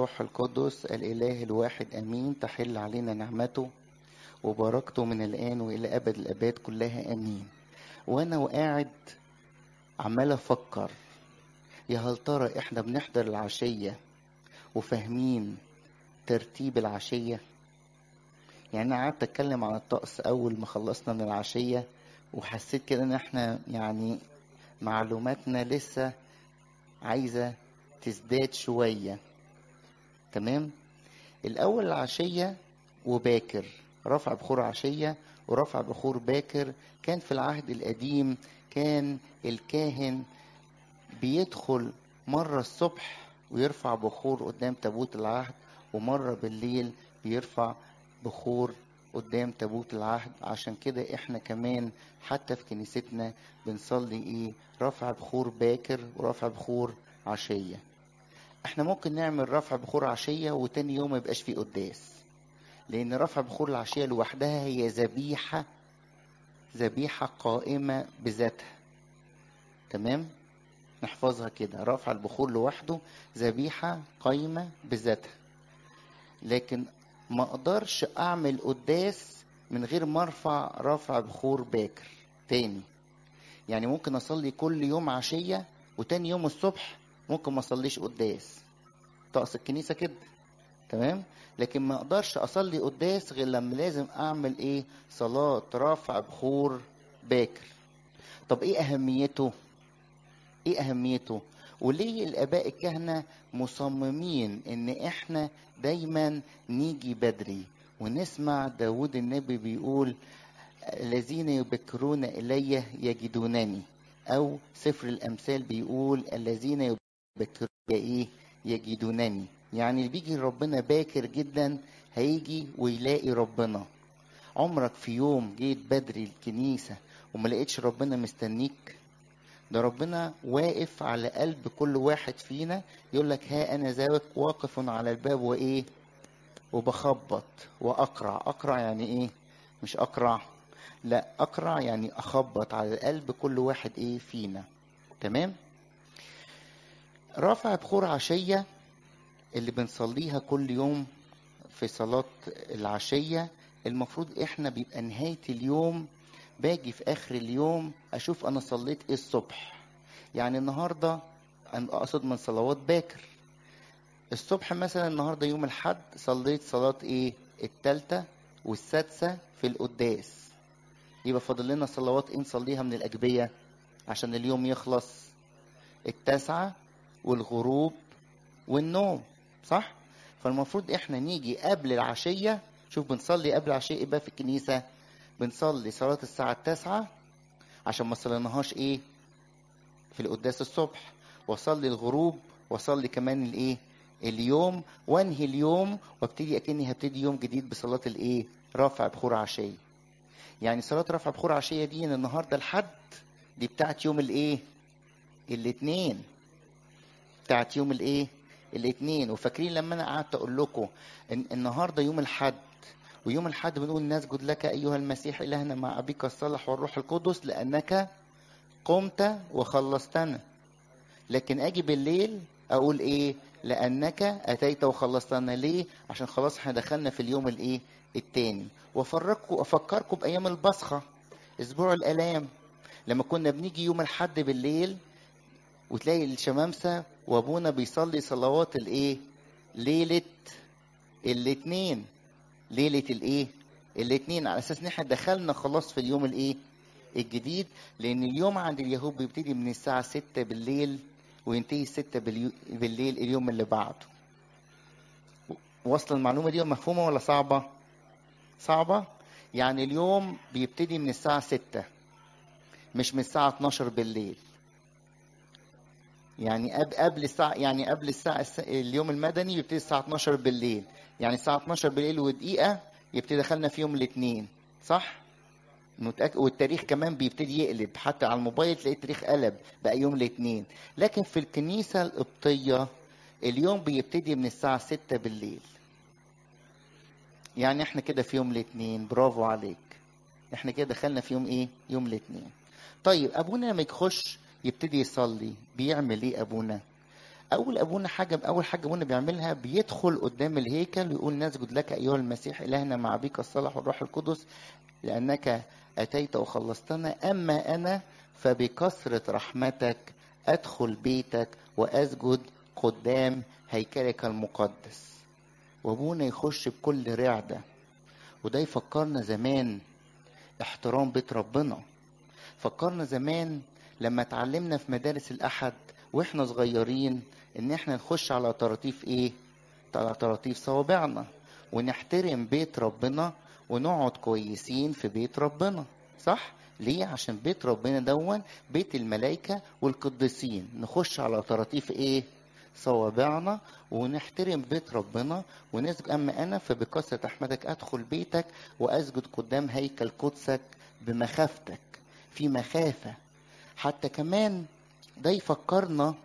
والروح القدس الإله الواحد أمين تحل علينا نعمته وبركته من الآن وإلى أبد الآباد كلها أمين وأنا وقاعد عمال أفكر يا هل ترى إحنا بنحضر العشية وفاهمين ترتيب العشية يعني أنا قعدت أتكلم عن الطقس أول ما خلصنا من العشية وحسيت كده إن إحنا يعني معلوماتنا لسه عايزة تزداد شوية تمام الأول العشية وباكر رفع بخور عشية ورفع بخور باكر كان في العهد القديم كان الكاهن بيدخل مرة الصبح ويرفع بخور قدام تابوت العهد ومرة بالليل بيرفع بخور قدام تابوت العهد عشان كده احنا كمان حتى في كنيستنا بنصلي ايه رفع بخور باكر ورفع بخور عشية احنا ممكن نعمل رفع بخور عشية وتاني يوم ما يبقاش فيه قداس لان رفع بخور العشية لوحدها هي ذبيحة ذبيحة قائمة بذاتها تمام نحفظها كده رفع البخور لوحده ذبيحة قايمة بذاتها لكن ما اقدرش اعمل قداس من غير ما ارفع رفع بخور باكر تاني يعني ممكن اصلي كل يوم عشية وتاني يوم الصبح ممكن ما اصليش قداس طقس الكنيسة كده تمام لكن ما اقدرش اصلي قداس غير لما لازم اعمل ايه صلاة رفع بخور باكر طب ايه اهميته ايه اهميته وليه الاباء الكهنة مصممين ان احنا دايما نيجي بدري ونسمع داود النبي بيقول الذين يبكرون الي يجدونني او سفر الامثال بيقول الذين يبكرون ايه يجدونني يعني اللي بيجي ربنا باكر جدا هيجي ويلاقي ربنا عمرك في يوم جيت بدري الكنيسة وما لقيتش ربنا مستنيك ده ربنا واقف على قلب كل واحد فينا يقول لك ها انا ذاك واقف على الباب وايه وبخبط واقرع اقرع يعني ايه مش اقرع لا اقرع يعني اخبط على قلب كل واحد ايه فينا تمام رافع بخور عشية اللي بنصليها كل يوم في صلاة العشية المفروض احنا بيبقى نهاية اليوم باجي في اخر اليوم اشوف انا صليت ايه الصبح يعني النهارده انا اقصد من صلوات باكر الصبح مثلا النهارده يوم الحد صليت صلاه ايه التالتة والسادسة في القداس يبقى فاضل لنا صلوات ايه نصليها من الاجبيه عشان اليوم يخلص التاسعة والغروب والنوم صح فالمفروض احنا نيجي قبل العشيه شوف بنصلي قبل العشيه ايه بقى في الكنيسه بنصلي صلاة الساعة التاسعة عشان ما صليناهاش ايه في القداس الصبح واصلي الغروب واصلي كمان الايه اليوم وانهي اليوم وابتدي اكني هبتدي يوم جديد بصلاة الايه رافع بخور عشية يعني صلاة رفع بخور عشية دي النهاردة الحد دي بتاعت يوم الايه الاثنين بتاعت يوم الايه الاثنين وفاكرين لما انا قعدت اقول لكم ان النهارده يوم الحد ويوم الحد بنقول نسجد لك أيها المسيح إلهنا مع أبيك الصالح والروح القدس لأنك قمت وخلصتنا لكن أجي بالليل أقول إيه لأنك أتيت وخلصتنا ليه عشان خلاص احنا دخلنا في اليوم الإيه التاني وأفرجكم أفكركم بأيام البصخة أسبوع الآلام لما كنا بنيجي يوم الحد بالليل وتلاقي الشمامسة وأبونا بيصلي صلوات الإيه ليلة الاثنين ليلة الايه الاثنين على اساس ان احنا دخلنا خلاص في اليوم الايه الجديد لان اليوم عند اليهود بيبتدي من الساعة ستة بالليل وينتهي ستة بالليل اليوم اللي بعده وصل المعلومة دي مفهومة ولا صعبة صعبة يعني اليوم بيبتدي من الساعة ستة مش من الساعة 12 بالليل يعني قبل الساعة يعني قبل الساعة اليوم المدني بيبتدي الساعة 12 بالليل يعني الساعة 12 بالليل ودقيقة يبتدي دخلنا في يوم الاثنين صح؟ متأكد والتاريخ كمان بيبتدي يقلب حتى على الموبايل تلاقي التاريخ قلب بقى يوم الاثنين لكن في الكنيسة القبطية اليوم بيبتدي من الساعة 6 بالليل يعني احنا كده في يوم الاثنين برافو عليك احنا كده دخلنا في يوم ايه يوم الاثنين طيب ابونا لما يخش يبتدي يصلي بيعمل ايه ابونا اول ابونا حاجه اول حاجه ابونا بيعملها بيدخل قدام الهيكل ويقول نسجد لك ايها المسيح الهنا مع بك الصلاح والروح القدس لانك اتيت وخلصتنا اما انا فبكثره رحمتك ادخل بيتك واسجد قدام هيكلك المقدس وابونا يخش بكل رعده وده يفكرنا زمان احترام بيت ربنا فكرنا زمان لما اتعلمنا في مدارس الاحد واحنا صغيرين ان احنا نخش على طراطيف ايه على طراطيف صوابعنا ونحترم بيت ربنا ونقعد كويسين في بيت ربنا صح ليه عشان بيت ربنا دون بيت الملائكة والقديسين نخش على طراطيف ايه صوابعنا ونحترم بيت ربنا ونسجد اما انا فبكثره رحمتك ادخل بيتك واسجد قدام هيكل قدسك بمخافتك في مخافه حتى كمان ده يفكرنا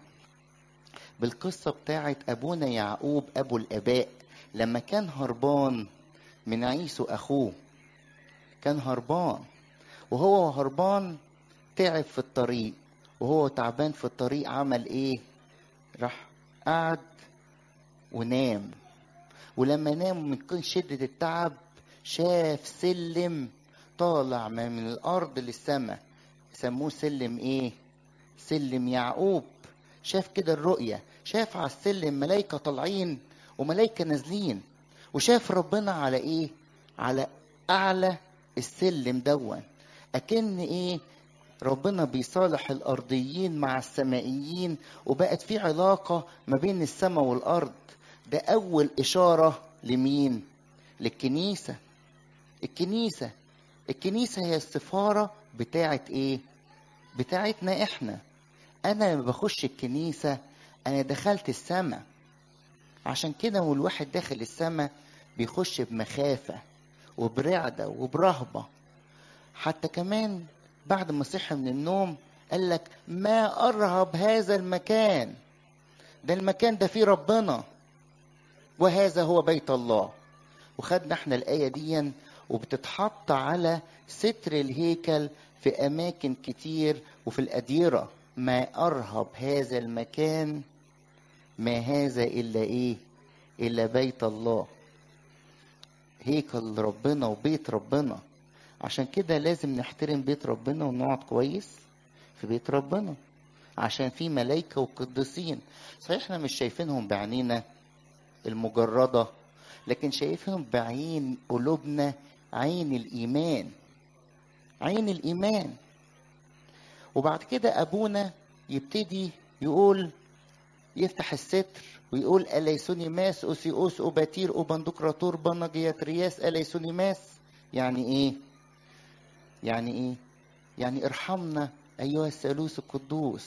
بالقصة بتاعت أبونا يعقوب أبو الآباء لما كان هربان من عيسو أخوه كان هربان وهو هربان تعب في الطريق وهو تعبان في الطريق عمل إيه؟ راح قعد ونام ولما نام من شدة التعب شاف سلم طالع من الأرض للسماء سموه سلم إيه؟ سلم يعقوب شاف كده الرؤية شاف على السلم ملايكة طالعين وملايكة نازلين وشاف ربنا على ايه على اعلى السلم دون اكن ايه ربنا بيصالح الارضيين مع السمائيين وبقت في علاقة ما بين السماء والارض ده اول اشارة لمين للكنيسة الكنيسة الكنيسة هي السفارة بتاعت ايه بتاعتنا احنا انا لما بخش الكنيسة انا دخلت السماء عشان كده والواحد داخل السماء بيخش بمخافة وبرعدة وبرهبة حتى كمان بعد ما صحي من النوم قال لك ما أرهب هذا المكان ده المكان ده فيه ربنا وهذا هو بيت الله وخدنا احنا الآية دي وبتتحط على ستر الهيكل في أماكن كتير وفي الأديرة ما أرهب هذا المكان ما هذا إلا إيه إلا بيت الله هيكل ربنا وبيت ربنا عشان كده لازم نحترم بيت ربنا ونقعد كويس في بيت ربنا عشان في ملايكة وقديسين صحيح احنا مش شايفينهم بعينينا المجردة لكن شايفهم بعين قلوبنا عين الإيمان عين الإيمان وبعد كده أبونا يبتدي يقول يفتح الستر ويقول أليسوني ماس أوسيوس أوباتير أوبندقراطور بنجيات رياس أليسوني ماس يعني إيه؟ يعني إيه؟ يعني ارحمنا أيها الثالوث القدوس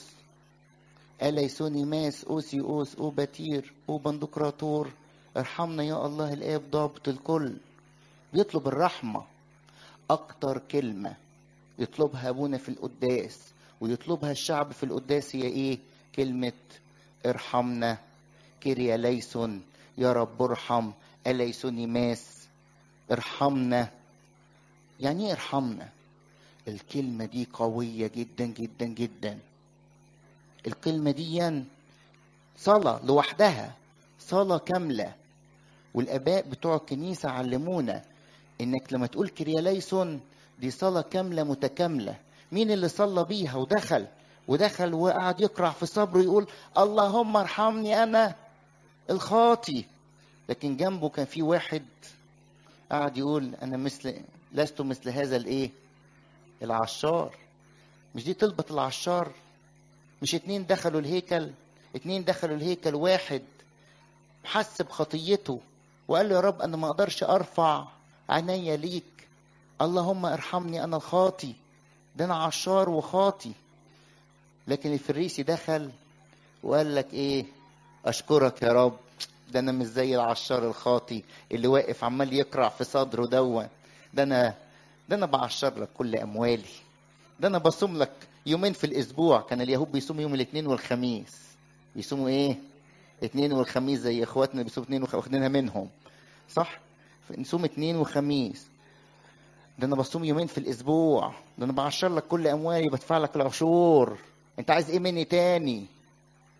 أليسوني ماس أوسيوس أوباتير أوبندقراطور ارحمنا يا الله الآب ضابط الكل بيطلب الرحمة أكتر كلمة يطلبها أبونا في القداس ويطلبها الشعب في القداس هي إيه؟ كلمة ارحمنا كيريا ليسون يا رب ارحم أليسوني ماس ارحمنا يعني ايه ارحمنا الكلمة دي قوية جدا جدا جدا الكلمة دي صلاة لوحدها صلاة كاملة والآباء بتوع الكنيسة علمونا إنك لما تقول كرياليسون دي صلاة كاملة متكاملة مين اللي صلى بيها ودخل ودخل وقعد يقرع في صبره يقول اللهم ارحمني أنا الخاطي لكن جنبه كان في واحد قعد يقول أنا مثل لست مثل هذا الإيه العشار مش دي طلبة العشار مش اتنين دخلوا الهيكل اتنين دخلوا الهيكل واحد حس بخطيته وقال له يا رب انا ما اقدرش ارفع عيني ليك اللهم ارحمني انا الخاطي ده انا عشار وخاطي لكن الفريسي دخل وقال لك ايه اشكرك يا رب ده انا مش زي العشار الخاطي اللي واقف عمال يقرع في صدره دون ده انا ده انا بعشر لك كل اموالي ده انا بصوم لك يومين في الاسبوع كان اليهود بيصوموا يوم الاثنين والخميس بيصوموا ايه اثنين والخميس زي اخواتنا بيصوموا اثنين وخ... واخدينها منهم صح نصوم اثنين وخميس ده انا بصوم يومين في الاسبوع ده انا بعشر لك كل اموالي بدفع لك العشور انت عايز ايه مني تاني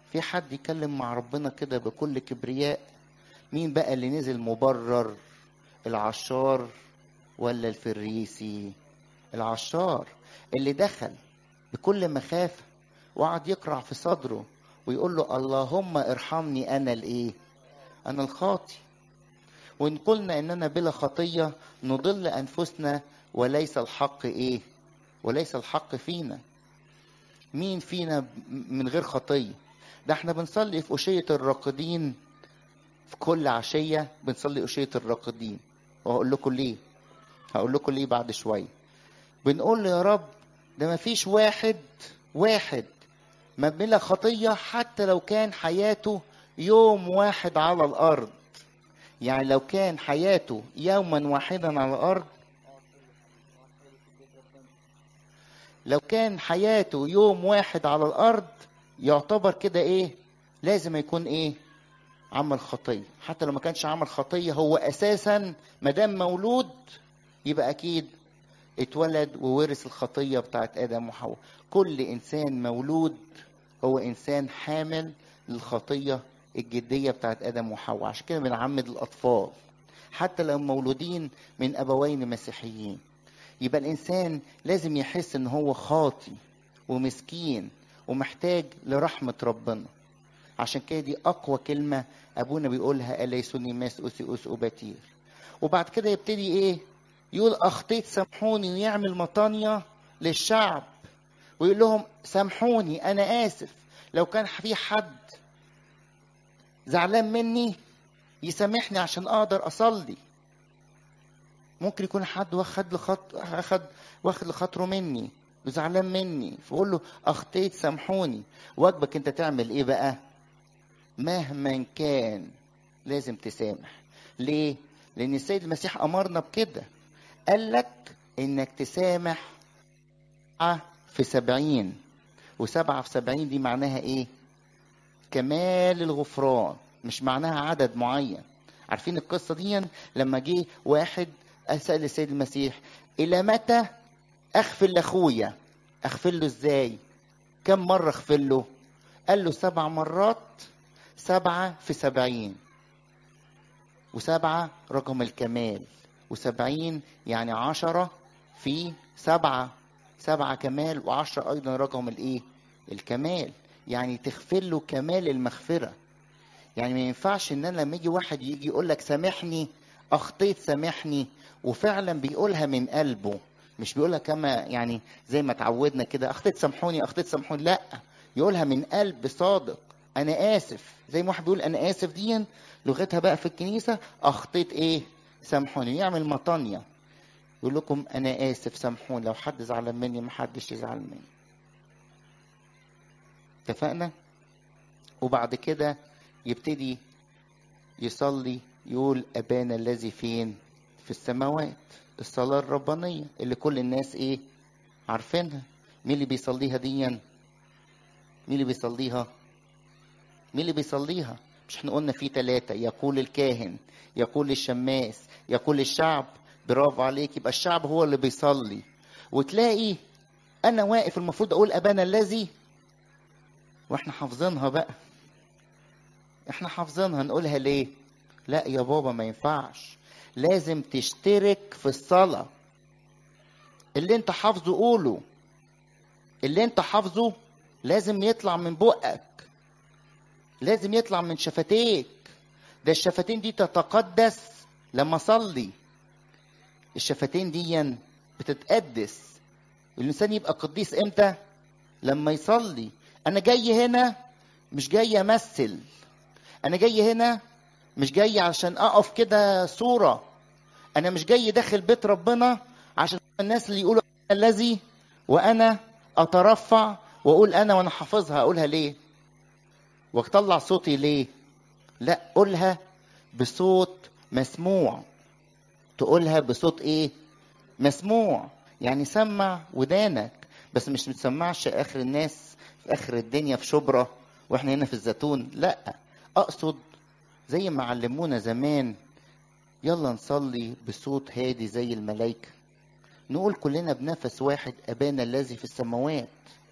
في حد يكلم مع ربنا كده بكل كبرياء مين بقى اللي نزل مبرر العشار ولا الفريسي العشار اللي دخل بكل مخافة وقعد يقرع في صدره ويقول له اللهم ارحمني انا الايه انا الخاطي وان قلنا اننا بلا خطيه نضل انفسنا وليس الحق ايه وليس الحق فينا مين فينا من غير خطيه ده احنا بنصلي في أشية الراقدين في كل عشية بنصلي أشية الراقدين وهقول لكم ليه هقول لكم ليه بعد شوية بنقول له يا رب ده ما فيش واحد واحد ما بلا خطية حتى لو كان حياته يوم واحد على الأرض يعني لو كان حياته يوما واحدا على الأرض لو كان حياته يوم واحد على الأرض يعتبر كده إيه لازم يكون إيه عمل خطية حتى لو ما كانش عمل خطية هو أساسا ما دام مولود يبقى أكيد اتولد وورث الخطية بتاعت آدم وحواء كل إنسان مولود هو إنسان حامل للخطية الجدية بتاعت آدم وحواء عشان كده بنعمد الأطفال حتى لو مولودين من أبوين مسيحيين يبقى الإنسان لازم يحس إن هو خاطي ومسكين ومحتاج لرحمة ربنا عشان كده دي أقوى كلمة أبونا بيقولها أليسوني ماس أسي أس أباتير وبعد كده يبتدي إيه يقول أخطيت سامحوني ويعمل مطانية للشعب ويقول لهم سامحوني أنا آسف لو كان في حد زعلان مني يسامحني عشان أقدر أصلي ممكن يكون حد واخد لخط اخد واخد لخاطره مني وزعلان مني فقول له اخطيت سامحوني واجبك انت تعمل ايه بقى مهما كان لازم تسامح ليه لان السيد المسيح امرنا بكده قال لك انك تسامح في سبعين وسبعة في سبعين دي معناها ايه كمال الغفران مش معناها عدد معين عارفين القصة دي لما جه واحد سأل السيد المسيح إلى متى أغفر لأخويا أغفر له إزاي كم مرة أغفر له قال له سبع مرات سبعة في سبعين وسبعة رقم الكمال وسبعين يعني عشرة في سبعة سبعة كمال وعشرة أيضا رقم الإيه الكمال يعني تغفر له كمال المغفرة يعني ما ينفعش ان انا لما يجي واحد يجي يقول لك سامحني اخطيت سامحني وفعلا بيقولها من قلبه مش بيقولها كما يعني زي ما اتعودنا كده اخطيت سامحوني اخطيت سامحوني لا يقولها من قلب صادق انا اسف زي ما واحد بيقول انا اسف دي لغتها بقى في الكنيسه اخطيت ايه سامحوني يعمل مطانيه يقول لكم انا اسف سامحوني لو حد زعلان مني ما حدش يزعل مني اتفقنا وبعد كده يبتدي يصلي يقول أبانا الذي فين في السماوات الصلاة الربانية اللي كل الناس إيه عارفينها مين اللي بيصليها ديا مين اللي بيصليها مين اللي بيصليها مش احنا قلنا في ثلاثة يقول الكاهن يقول الشماس يقول الشعب برافو عليك يبقى الشعب هو اللي بيصلي وتلاقي أنا واقف المفروض أقول أبانا الذي واحنا حافظينها بقى احنا حافظينها نقولها ليه لا يا بابا ما ينفعش لازم تشترك في الصلاة اللي انت حافظه قوله اللي انت حافظه لازم يطلع من بقك لازم يطلع من شفتيك ده الشفتين دي تتقدس لما اصلي الشفتين دي بتتقدس الانسان يبقى قديس امتى لما يصلي انا جاي هنا مش جاي امثل انا جاي هنا مش جاي عشان اقف كده صوره انا مش جاي داخل بيت ربنا عشان الناس اللي يقولوا الذي وانا اترفع واقول انا وانا حافظها اقولها ليه واطلع صوتي ليه لا قولها بصوت مسموع تقولها بصوت ايه مسموع يعني سمع ودانك بس مش متسمعش اخر الناس في اخر الدنيا في شبرا واحنا هنا في الزيتون لا اقصد زي ما علمونا زمان يلا نصلي بصوت هادي زي الملائكة نقول كلنا بنفس واحد أبانا الذي في السماوات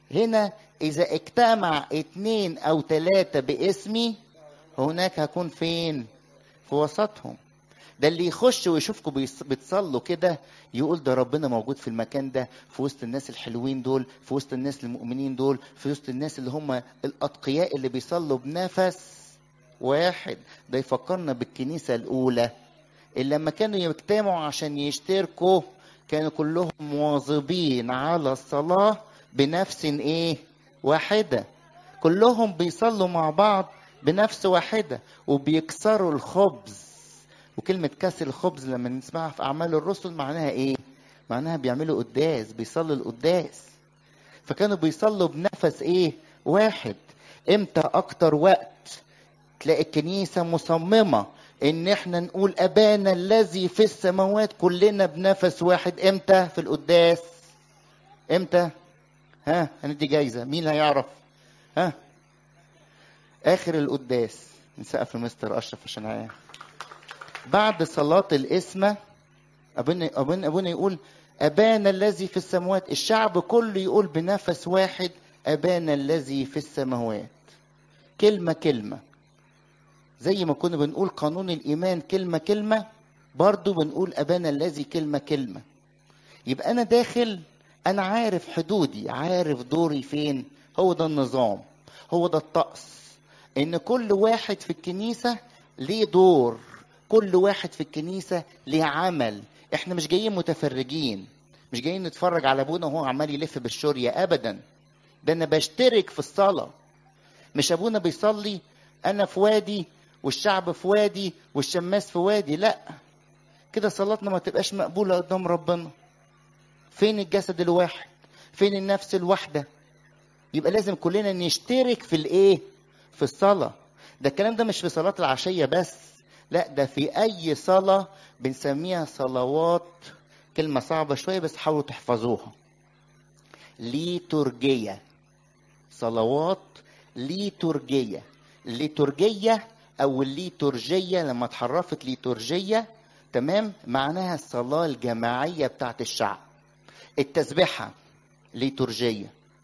هنا إذا اجتمع اتنين أو تلاتة باسمي هناك هكون فين؟ في وسطهم ده اللي يخش ويشوفكم بيص- بتصلوا كده يقول ده ربنا موجود في المكان ده في وسط الناس الحلوين دول في وسط الناس المؤمنين دول في وسط الناس اللي هم الأتقياء اللي بيصلوا بنفس واحد ده يفكرنا بالكنيسة الأولى اللي لما كانوا يجتمعوا عشان يشتركوا كانوا كلهم مواظبين على الصلاة بنفس ايه واحدة كلهم بيصلوا مع بعض بنفس واحدة وبيكسروا الخبز وكلمة كسر الخبز لما نسمعها في أعمال الرسل معناها إيه؟ معناها بيعملوا قداس بيصلوا القداس فكانوا بيصلوا بنفس إيه؟ واحد إمتى أكتر وقت تلاقي الكنيسة مصممة إن إحنا نقول أبانا الذي في السماوات كلنا بنفس واحد إمتى في القداس؟ إمتى؟ ها هندي جايزة مين هيعرف؟ ها؟ آخر القداس نسقف لمستر أشرف عشان عارف بعد صلاة الإسمة أبونا أبونا أبونا يقول أبانا الذي في السماوات الشعب كله يقول بنفس واحد أبانا الذي في السماوات كلمة كلمة زي ما كنا بنقول قانون الإيمان كلمة كلمة برضو بنقول أبانا الذي كلمة كلمة يبقى أنا داخل أنا عارف حدودي عارف دوري فين هو ده النظام هو ده الطقس إن كل واحد في الكنيسة ليه دور كل واحد في الكنيسة ليه عمل احنا مش جايين متفرجين مش جايين نتفرج على ابونا وهو عمال يلف بالشورية ابدا ده انا بشترك في الصلاة مش ابونا بيصلي انا في وادي والشعب في وادي والشماس في وادي لا كده صلاتنا ما تبقاش مقبولة قدام ربنا فين الجسد الواحد فين النفس الواحدة يبقى لازم كلنا نشترك في الايه في الصلاة ده الكلام ده مش في صلاة العشية بس لا ده في اي صلاة بنسميها صلوات كلمة صعبة شوية بس حاولوا تحفظوها ليتورجية صلوات ليتورجية الليتورجية او الليتورجية لما اتحرفت ليتورجية تمام معناها الصلاة الجماعية بتاعت الشعب التسبيحة ليتورجية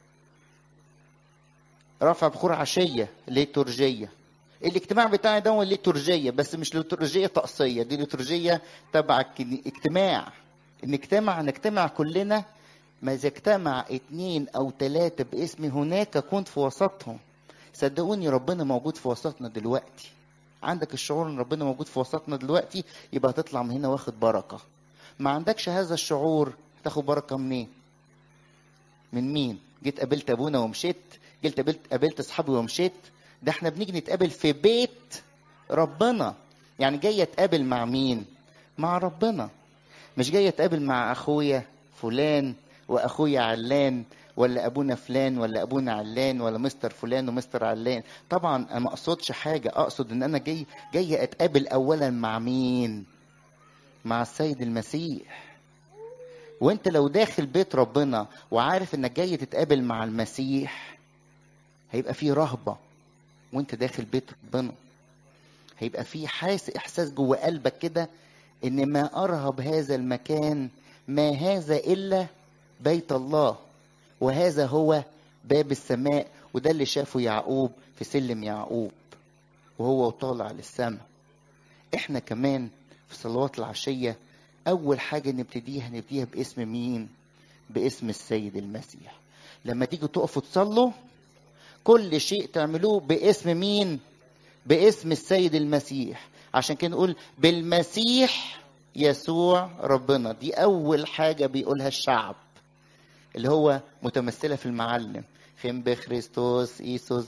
رفع بخور عشية ليتورجية الاجتماع بتاعي ده هو ليتورجية بس مش ليتورجية طقسية دي ليتورجية تبع الكني- اجتماع نجتمع نجتمع كلنا ما إذا اجتمع اتنين أو تلاتة باسمي هناك كنت في وسطهم صدقوني ربنا موجود في وسطنا دلوقتي عندك الشعور ان ربنا موجود في وسطنا دلوقتي يبقى هتطلع من هنا واخد بركة ما عندكش هذا الشعور تاخد بركة منين من مين جيت قابلت ابونا ومشيت جيت قابلت قابلت اصحابي ومشيت ده احنا بنيجي نتقابل في بيت ربنا يعني جاي اتقابل مع مين مع ربنا مش جاي اتقابل مع اخويا فلان واخويا علان ولا ابونا فلان ولا ابونا علان ولا مستر فلان ومستر علان طبعا انا ما اقصدش حاجه اقصد ان انا جاي جاي اتقابل اولا مع مين مع السيد المسيح وانت لو داخل بيت ربنا وعارف انك جاي تتقابل مع المسيح هيبقى في رهبه وانت داخل بيت ربنا هيبقى في حاس احساس جوه قلبك كده ان ما ارهب هذا المكان ما هذا الا بيت الله وهذا هو باب السماء وده اللي شافه يعقوب في سلم يعقوب وهو طالع للسماء احنا كمان في صلوات العشية اول حاجة نبتديها نبتديها باسم مين باسم السيد المسيح لما تيجوا تقفوا تصلوا كل شيء تعملوه باسم مين باسم السيد المسيح عشان كده نقول بالمسيح يسوع ربنا دي اول حاجة بيقولها الشعب اللي هو متمثلة في المعلم خم بخريستوس إيسوس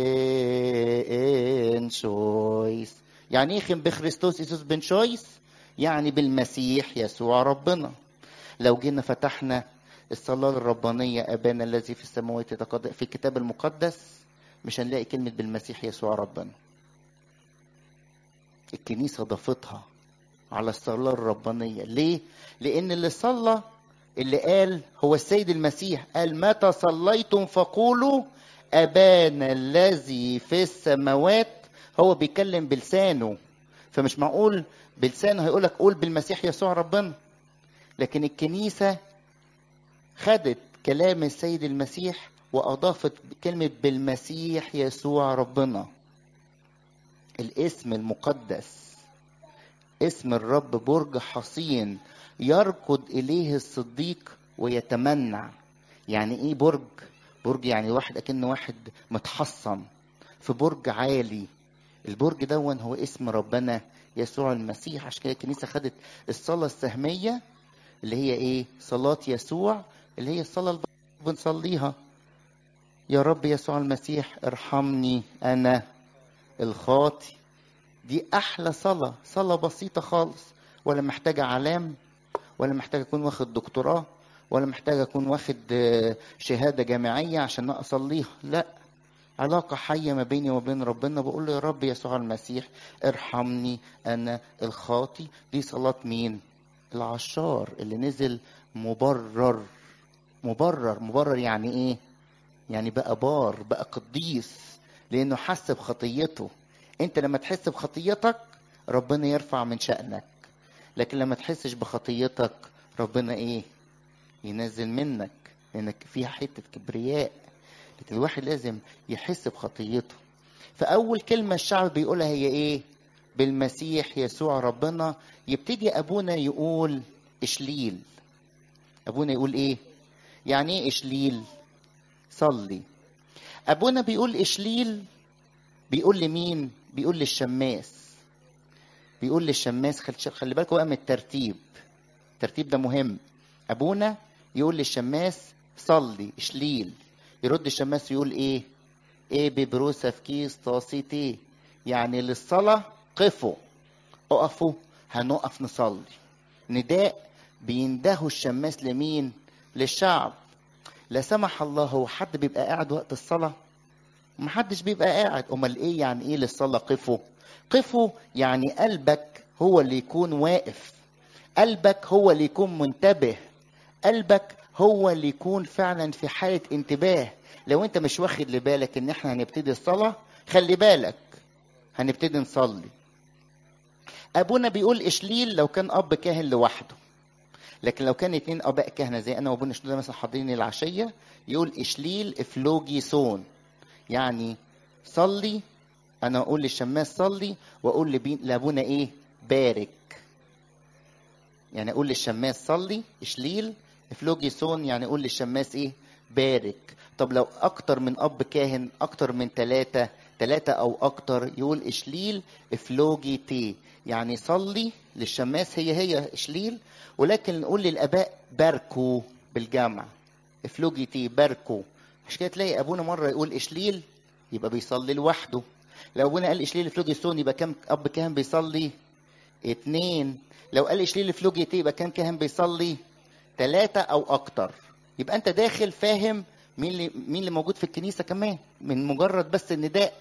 بن شويس يعني ايه خم بخريستوس إيسوس بن شويس يعني بالمسيح يسوع ربنا لو جينا فتحنا الصلاة الربانية أبانا الذي في السماوات يتقدس في الكتاب المقدس مش هنلاقي كلمة بالمسيح يسوع ربنا الكنيسة ضافتها على الصلاة الربانية ليه؟ لأن اللي صلى اللي قال هو السيد المسيح قال متى صليتم فقولوا أبانا الذي في السماوات هو بيتكلم بلسانه فمش معقول بلسانه هيقولك قول بالمسيح يسوع ربنا لكن الكنيسة خدت كلام السيد المسيح وأضافت كلمة بالمسيح يسوع ربنا الاسم المقدس اسم الرب برج حصين يركض إليه الصديق ويتمنع يعني إيه برج؟ برج يعني واحد أكنه واحد متحصن في برج عالي البرج دون هو اسم ربنا يسوع المسيح عشان كده الكنيسة خدت الصلاة السهمية اللي هي إيه؟ صلاة يسوع اللي هي الصلاة اللي بنصليها يا رب يسوع المسيح ارحمني أنا الخاطي دي أحلى صلاة صلاة بسيطة خالص ولا محتاجة علام ولا محتاج أكون واخد دكتوراه ولا محتاج أكون واخد شهادة جامعية عشان أصليها لا علاقة حية ما بيني وبين ربنا بقول له يا رب يسوع المسيح ارحمني أنا الخاطي دي صلاة مين العشار اللي نزل مبرر مبرر مبرر يعني ايه يعني بقى بار بقى قديس لانه حس بخطيته انت لما تحس بخطيتك ربنا يرفع من شأنك لكن لما تحسش بخطيتك ربنا ايه ينزل منك لانك فيها حتة كبرياء لكن الواحد لازم يحس بخطيته فأول كلمة الشعب بيقولها هي ايه بالمسيح يسوع ربنا يبتدي أبونا يقول إشليل أبونا يقول إيه يعني إيه إشليل صلي أبونا بيقول إشليل بيقول لمين بيقول للشماس بيقول للشماس خلي بالكوا بقى من الترتيب الترتيب ده مهم ابونا يقول للشماس صلي اشليل يرد الشماس يقول ايه ايه ببروسة في كيس طاسيتي يعني للصلاة قفوا اقفوا هنقف نصلي نداء بيندهوا الشماس لمين للشعب لا سمح الله هو حد بيبقى قاعد وقت الصلاة محدش بيبقى قاعد امال ايه يعني ايه للصلاة قفوا قفوا يعني قلبك هو اللي يكون واقف قلبك هو اللي يكون منتبه قلبك هو اللي يكون فعلا في حالة انتباه لو انت مش واخد لبالك ان احنا هنبتدي الصلاة خلي بالك هنبتدي نصلي ابونا بيقول اشليل لو كان اب كاهن لوحده لكن لو كان اتنين اباء كهنه زي انا وابونا شنودة مثلا حاضرين العشيه يقول اشليل افلوجي سون يعني صلي انا اقول للشماس صلي واقول لبين لابونا ايه بارك يعني اقول للشماس صلي اشليل افلوجي سون يعني اقول للشماس ايه بارك طب لو اكتر من اب كاهن اكتر من ثلاثة ثلاثة او اكتر يقول اشليل افلوجي تي يعني صلي للشماس هي هي اشليل ولكن نقول للاباء باركوا بالجمع افلوجي تي باركوا عشان كده تلاقي ابونا مره يقول اشليل يبقى بيصلي لوحده لو ابونا قال اشليل افلوجي سون يبقى كم اب كاهن بيصلي اتنين لو قال اشليل افلوجي تي يبقى كم كاهن بيصلي ثلاثة او اكتر يبقى انت داخل فاهم مين اللي مين اللي موجود في الكنيسه كمان من مجرد بس النداء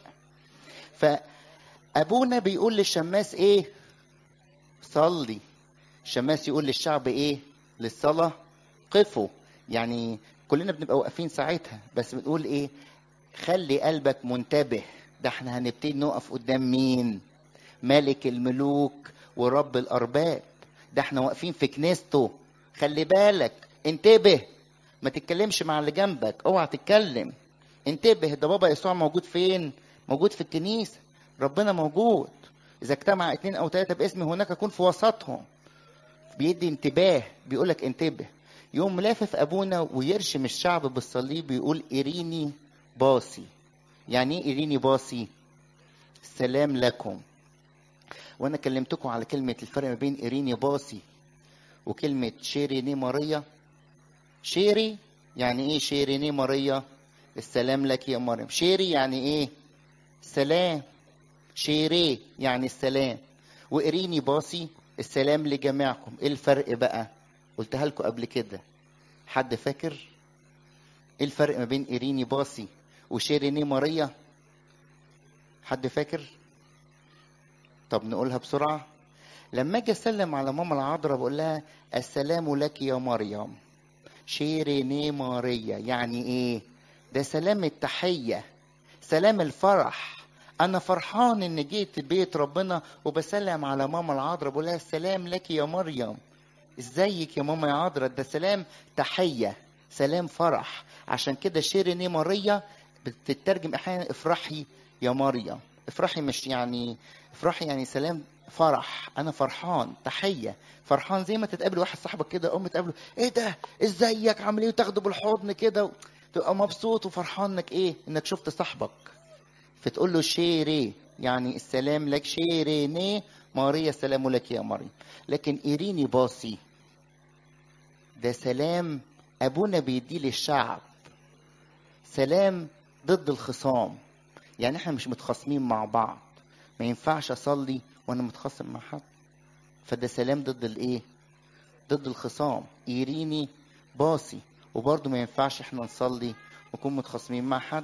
فابونا بيقول للشماس ايه صلي الشماس يقول للشعب ايه للصلاه قفوا يعني كلنا بنبقى واقفين ساعتها بس بنقول ايه خلي قلبك منتبه ده احنا هنبتدي نقف قدام مين ملك الملوك ورب الارباب ده احنا واقفين في كنيسته خلي بالك انتبه ما تتكلمش مع اللي جنبك اوعى تتكلم انتبه ده بابا يسوع موجود فين موجود في الكنيسة ربنا موجود إذا اجتمع اتنين أو تلاتة باسمي هناك أكون في وسطهم بيدي انتباه بيقولك انتبه يوم ملافف أبونا ويرشم الشعب بالصليب بيقول إريني باصي يعني إيه إريني باصي سلام لكم وأنا كلمتكم على كلمة الفرق ما بين إريني باصي وكلمة شيريني ماريا شيري يعني ايه شيريني ماريا السلام لك يا مريم شيري يعني ايه سلام شيري يعني السلام وإريني باصي السلام لجميعكم ايه الفرق بقى قلتها لكم قبل كده حد فاكر ايه الفرق ما بين إريني باصي وشيريني ماريا حد فاكر طب نقولها بسرعة لما اجي اسلم على ماما العذراء بقول لها السلام لك يا مريم شيريني ماريا يعني ايه ده سلام التحية سلام الفرح انا فرحان ان جيت بيت ربنا وبسلم على ماما العذراء بقول لها السلام لك يا مريم ازيك يا ماما يا عذراء ده سلام تحية سلام فرح عشان كده شيريني ماريا بتترجم احيانا افرحي يا ماريا افرحي مش يعني افرحي يعني سلام فرح انا فرحان تحيه فرحان زي ما تتقابل واحد صاحبك كده قوم تقابله ايه ده ازيك عامل ايه وتاخده بالحضن كده تبقى مبسوط وفرحان انك ايه انك شفت صاحبك فتقول له شيري يعني السلام لك شيريني ماريا السلام لك يا مريم لكن ايريني باصي ده سلام ابونا بيديه للشعب سلام ضد الخصام يعني احنا مش متخاصمين مع بعض ما ينفعش اصلي وانا متخاصم مع حد فده سلام ضد الايه ضد الخصام ايريني باصي وبرضه ما ينفعش احنا نصلي ونكون متخاصمين مع حد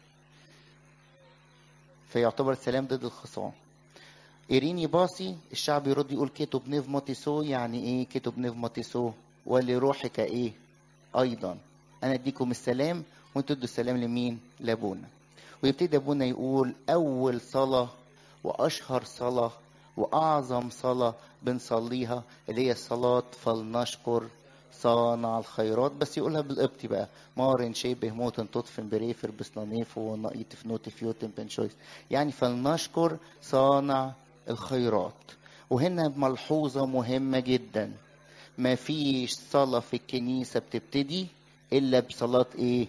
فيعتبر السلام ضد الخصام إيريني باصي الشعب يرد يقول كيتو بنفماتيسو يعني ايه كيتو بنفماتيسو ولروحك ايه ايضا انا اديكم السلام وانتوا تدوا السلام لمين لابونا ويبتدي ابونا يقول اول صلاه واشهر صلاه واعظم صلاه بنصليها اللي هي صلاه فلنشكر صانع الخيرات بس يقولها بالقبطي بقى مارن شيبه موتن تطفن بريفر بسنانيف ونقيت في نوت فيوتن بنشويس يعني فلنشكر صانع الخيرات وهنا ملحوظة مهمة جدا ما فيش صلاة في الكنيسة بتبتدي إلا بصلاة إيه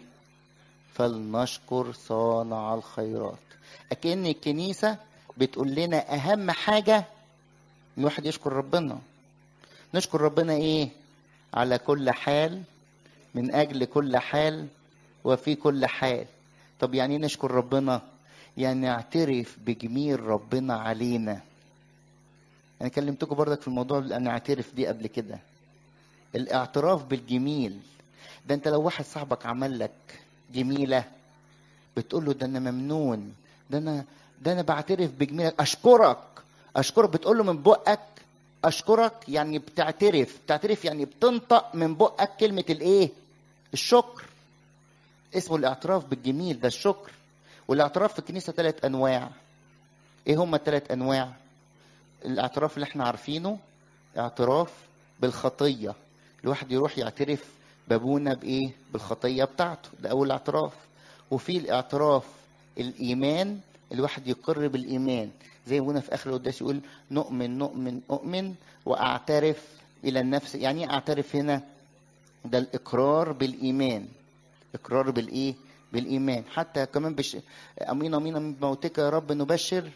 فلنشكر صانع الخيرات أكن الكنيسة بتقول لنا أهم حاجة الواحد يشكر ربنا نشكر ربنا إيه على كل حال من أجل كل حال وفي كل حال طب يعني نشكر ربنا يعني نعترف بجميل ربنا علينا انا كلمتكم برضك في الموضوع اللي انا اعترف دي قبل كده الاعتراف بالجميل ده انت لو واحد صاحبك عمل لك جميله بتقول له ده انا ممنون ده انا ده انا بعترف بجميلك اشكرك اشكرك بتقول له من بقك اشكرك يعني بتعترف بتعترف يعني بتنطق من بقك كلمه الايه الشكر اسمه الاعتراف بالجميل ده الشكر والاعتراف في الكنيسه ثلاث انواع ايه هما الثلاث انواع الاعتراف اللي احنا عارفينه اعتراف بالخطيه الواحد يروح يعترف بابونا بايه بالخطيه بتاعته ده اول اعتراف وفي الاعتراف الايمان الواحد يقر بالايمان زي ابونا في اخر القداس يقول نؤمن نؤمن اؤمن واعترف الى النفس يعني ايه اعترف هنا ده الاقرار بالايمان اقرار بالايه بالايمان حتى كمان بش... امين امين من موتك يا رب نبشر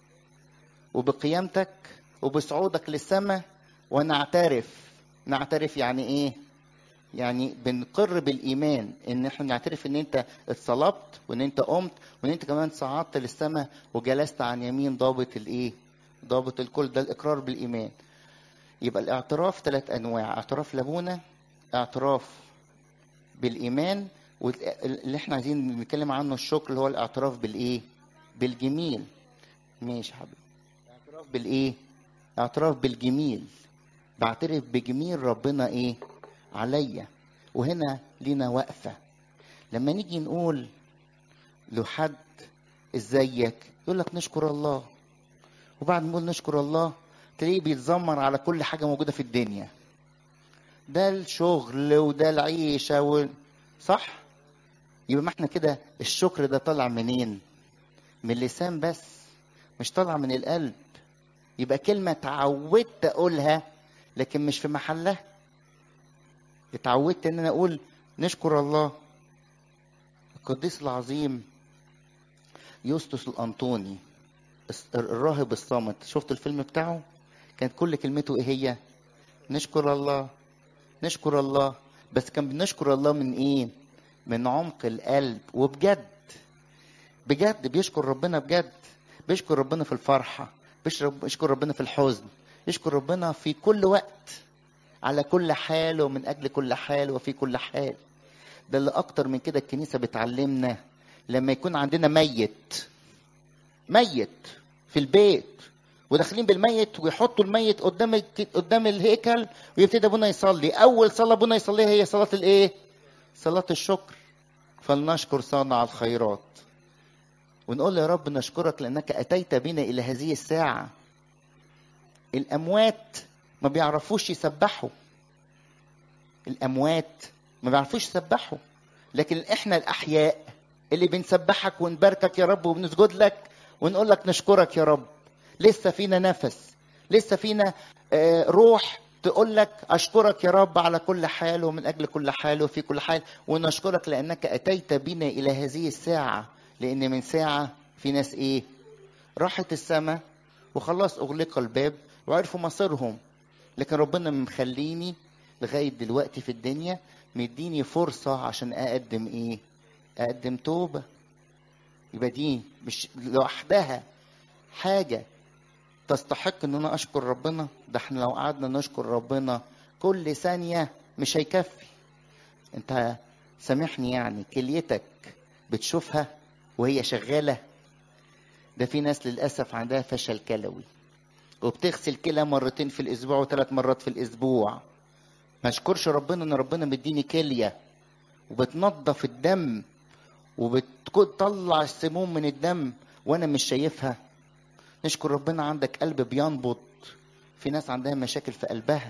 وبقيامتك وبصعودك للسماء ونعترف نعترف يعني ايه يعني بنقر بالايمان ان احنا نعترف ان انت اتصلبت وان انت قمت وان انت كمان صعدت للسماء وجلست عن يمين ضابط الايه ضابط الكل ده الاقرار بالايمان يبقى الاعتراف ثلاث انواع اعتراف لابونا اعتراف بالايمان واللي احنا عايزين نتكلم عنه الشكر اللي هو الاعتراف بالايه بالجميل ماشي يا حبيبي اعتراف بالايه اعتراف بالجميل بعترف بجميل ربنا ايه عليا وهنا لينا وقفه لما نيجي نقول لحد ازيك يقول لك نشكر الله وبعد ما نقول نشكر الله تلاقيه بيتذمر على كل حاجه موجوده في الدنيا ده الشغل وده العيشه و... صح يبقى ما احنا كده الشكر ده طالع منين من اللسان بس مش طالع من القلب يبقى كلمه اتعودت اقولها لكن مش في محلها اتعودت ان انا اقول نشكر الله القديس العظيم يوستس الانطوني الراهب الصامت شفت الفيلم بتاعه كانت كل كلمته ايه هي نشكر الله نشكر الله بس كان بنشكر الله من ايه من عمق القلب وبجد بجد بيشكر ربنا بجد بيشكر ربنا في الفرحة بيشكر ربنا في الحزن يشكر ربنا في كل وقت على كل حال ومن أجل كل حال وفي كل حال ده اللي أكتر من كده الكنيسة بتعلمنا لما يكون عندنا ميت ميت في البيت وداخلين بالميت ويحطوا الميت قدام قدام الهيكل ويبتدي ابونا يصلي اول صلاه ابونا يصليها هي صلاه الايه صلاه الشكر فلنشكر صانع الخيرات ونقول يا رب نشكرك لانك اتيت بنا الى هذه الساعه الاموات ما بيعرفوش يسبحوا الاموات ما بيعرفوش يسبحوا لكن احنا الاحياء اللي بنسبحك ونباركك يا رب وبنسجد لك ونقول لك نشكرك يا رب لسه فينا نفس لسه فينا آه، روح تقول لك اشكرك يا رب على كل حال ومن اجل كل حال وفي كل حال ونشكرك لانك اتيت بنا الى هذه الساعه لان من ساعه في ناس ايه راحت السماء وخلاص اغلق الباب وعرفوا مصيرهم لكن ربنا مخليني لغايه دلوقتي في الدنيا مديني فرصه عشان اقدم ايه اقدم توبه يبقى دي مش لوحدها حاجه تستحق ان انا اشكر ربنا ده احنا لو قعدنا نشكر ربنا كل ثانيه مش هيكفي انت سامحني يعني كليتك بتشوفها وهي شغاله ده في ناس للاسف عندها فشل كلوي وبتغسل كلى مرتين في الاسبوع وثلاث مرات في الاسبوع ما اشكرش ربنا ان ربنا مديني كليه وبتنظف الدم وبتطلع السموم من الدم وانا مش شايفها نشكر ربنا عندك قلب بينبض في ناس عندها مشاكل في قلبها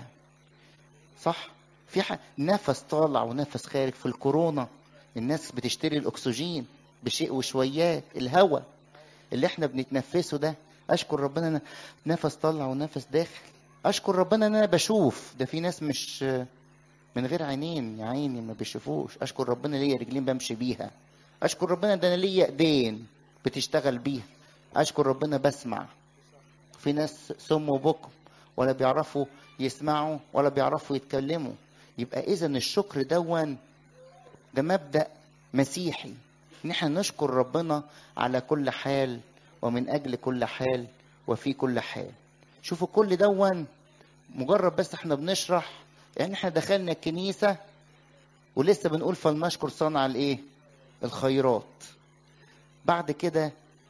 صح في ح... نفس طالع ونفس خارج في الكورونا الناس بتشتري الاكسجين بشيء وشويات الهواء اللي احنا بنتنفسه ده اشكر ربنا انا نفس طالع ونفس داخل اشكر ربنا ان انا بشوف ده في ناس مش من غير عينين يا عيني ما بيشوفوش اشكر ربنا ليا رجلين بمشي بيها اشكر ربنا ده انا ليا ايدين بتشتغل بيها اشكر ربنا بسمع في ناس سم وبكم ولا بيعرفوا يسمعوا ولا بيعرفوا يتكلموا يبقى اذا الشكر دون ده مبدا مسيحي ان احنا نشكر ربنا على كل حال ومن اجل كل حال وفي كل حال شوفوا كل دون مجرد بس احنا بنشرح يعني احنا دخلنا الكنيسه ولسه بنقول فلنشكر صانع الايه الخيرات بعد كده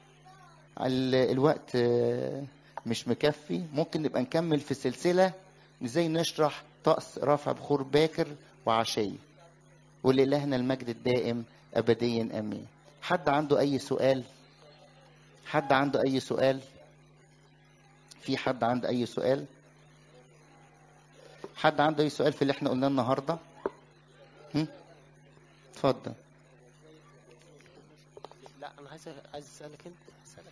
ال- الوقت آه، مش مكفي ممكن نبقى نكمل في سلسلة ازاي نشرح طقس رفع بخور باكر وعشية ولإلهنا المجد الدائم أبديا أمين حد عنده أي سؤال حد عنده أي سؤال في حد عنده أي سؤال حد عنده أي سؤال في اللي احنا قلناه النهاردة هم؟ اتفضل لا انا عايز عايز اسالك انت اسالك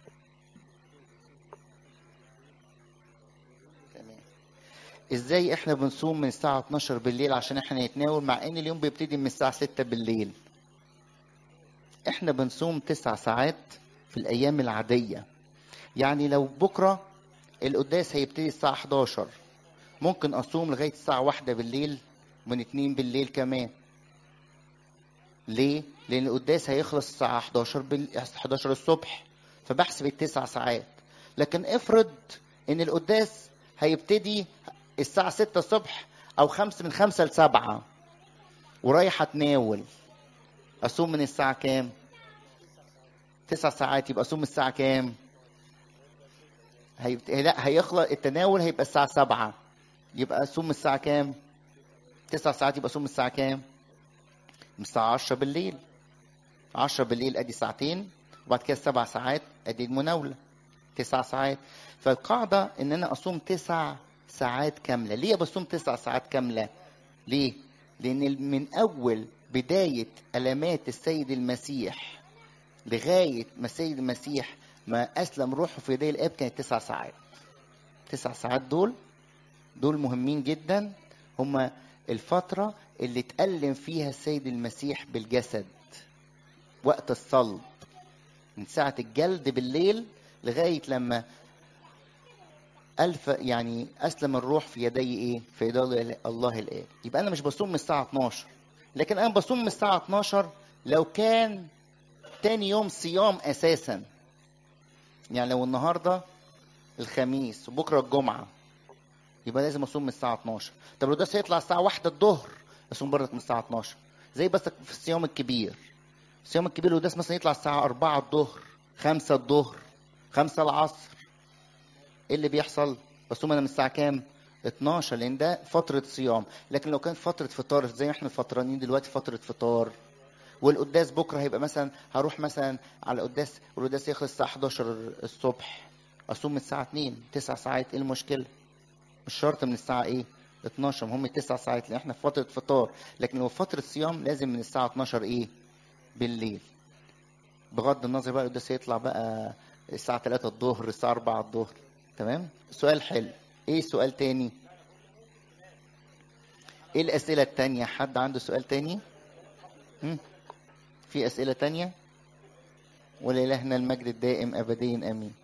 تمام ازاي احنا بنصوم من الساعة 12 بالليل عشان احنا نتناول مع ان اليوم بيبتدي من الساعة 6 بالليل احنا بنصوم تسع ساعات في الايام العادية يعني لو بكرة القداس هيبتدي الساعة 11 ممكن اصوم لغاية الساعة واحدة بالليل من اتنين بالليل كمان ليه؟ لأن القداس هيخلص الساعة 11 بال 11 الصبح فبحسب التسع ساعات لكن افرض إن القداس هيبتدي الساعة 6 الصبح أو خمسة من خمسة لسبعة ورايح أتناول أصوم من الساعة كام؟ تسع ساعات يبقى أصوم الساعة كام؟ هيبت... لا هيخلص التناول هيبقى الساعة سبعة يبقى أصوم الساعة كام؟ تسع ساعات يبقى أصوم الساعة كام؟ من الساعة 10 بالليل 10 بالليل ادي ساعتين وبعد كده سبع ساعات ادي المناولة تسع ساعات فالقاعدة ان انا اصوم تسع ساعات كاملة ليه بصوم تسع ساعات كاملة ليه لان من اول بداية علامات السيد المسيح لغاية ما السيد المسيح ما اسلم روحه في يدي الاب كانت تسع ساعات تسع ساعات دول دول مهمين جدا هما الفترة اللي اتألم فيها السيد المسيح بالجسد وقت الصلب من ساعة الجلد بالليل لغاية لما ألف يعني أسلم الروح في يدي إيه؟ في يدي الله الآب يبقى أنا مش بصوم من الساعة 12 لكن أنا بصوم من الساعة 12 لو كان تاني يوم صيام أساسا يعني لو النهاردة الخميس وبكرة الجمعة يبقى لازم اصوم من الساعه 12 طب لو ده هيطلع الساعه 1 الظهر اصوم برضك من الساعه 12 زي بس في الصيام الكبير الصيام الكبير وده مثلا يطلع الساعه 4 الظهر 5 الظهر 5 العصر ايه اللي بيحصل بصوم انا من الساعه كام 12 لان ده فتره صيام لكن لو كانت فتره فطار زي ما احنا فطرانين دلوقتي فتره فطار والقداس بكره هيبقى مثلا هروح مثلا على القداس والقداس يخلص الساعه 11 الصبح اصوم من الساعه 2 9 ساعات ايه المشكله مش شرط من الساعة ايه 12 هم التسع ساعات لان احنا في فتره فطار لكن لو فتره صيام لازم من الساعه 12 ايه بالليل بغض النظر بقى القداس يطلع بقى الساعه 3 الظهر الساعه 4 الظهر تمام سؤال حلو ايه سؤال تاني ايه الاسئله التانية حد عنده سؤال تاني هم؟ في اسئله تانية ولإلهنا المجد الدائم ابديا امين